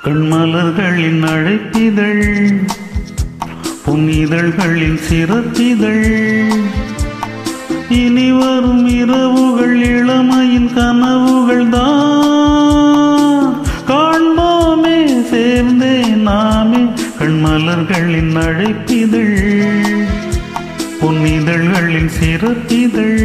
கண்மலர்களின் அழைப்பிதழ் பொன்னிதழ்களின் சிறப்பிதழ் இனி வரும் இரவுகள் இளமையின் கனவுகள் தான் காண்போமே சேர்ந்தே நாமே கண்மலர்களின் அழைப்பிதழ் பொன்னிதழ்களின் சிறப்பிதழ்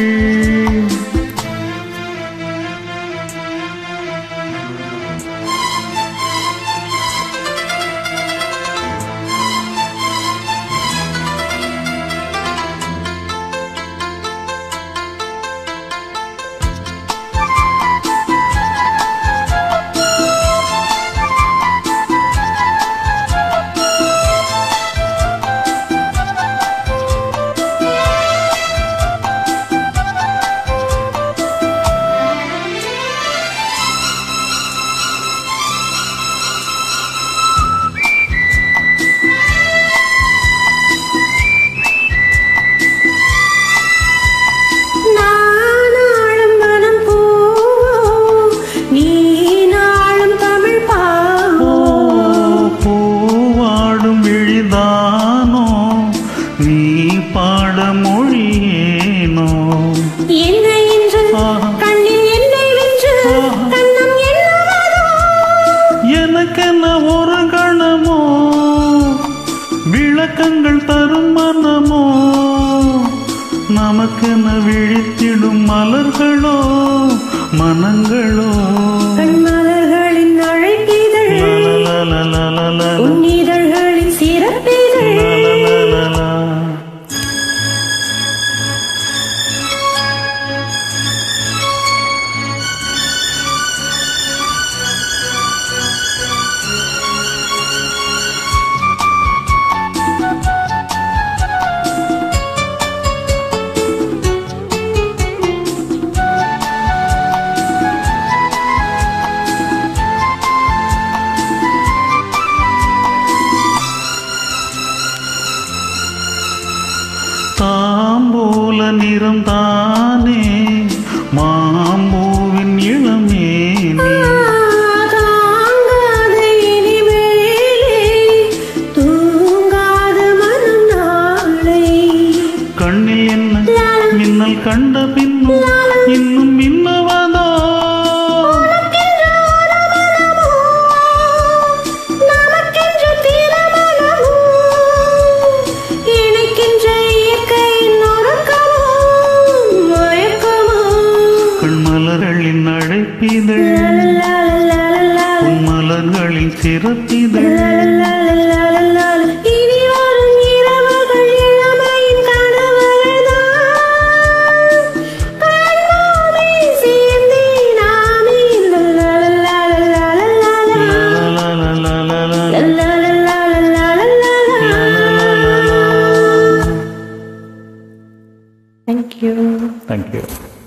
நானாளும் மனம் பூ நீ நாளும் தமிழ் பாவோ பூவாடும் விழிதானோ நீ பாட மொழியேனோ என்ன என்று ஆஹா. கண்ணில் என்னை வென்று ஆஹா. கண்ணம் எண்ணுவதோ எனக்கென்ன ஒரு கணமோ விளக்கங்கள் தரும் மனமோ நமக்கென விழித்திடும் மலர்களோ மனங்களோ கண்மலர்களின் அழைப்பிதழ் லலலலலலலல. உன்னிதழ்களின் சிறப்பிதழ் லலலலலலா. தாம்பூல நிறம் தானே மாம்பூவின் இளமேனி தாங்காத இனிமேலே தூங்காத மனம் நாளை கண்ணில் என்ன மின்னல் கண்ட பின்னும் இன்னும் மின்னுவதோ நமக்கென்ற திருமணமோ இணைக்கின்ற இயற்கையின் உறக்கமோ மயக்கமோ கண்மலர்களின் அழைப்பிதழ் லலலலலலலா. மலர்களின் சிறப்பிதழ் லலலலலலலா. இனி வரும் இரவுகள் இளமையின் கனவுகள்தான். காண்போமே சேர்ந்தே நாமே. லலலலலலலா. லலலலலலலல. லலலலலலலலா. லலலலலலல. Thank you. Thank you.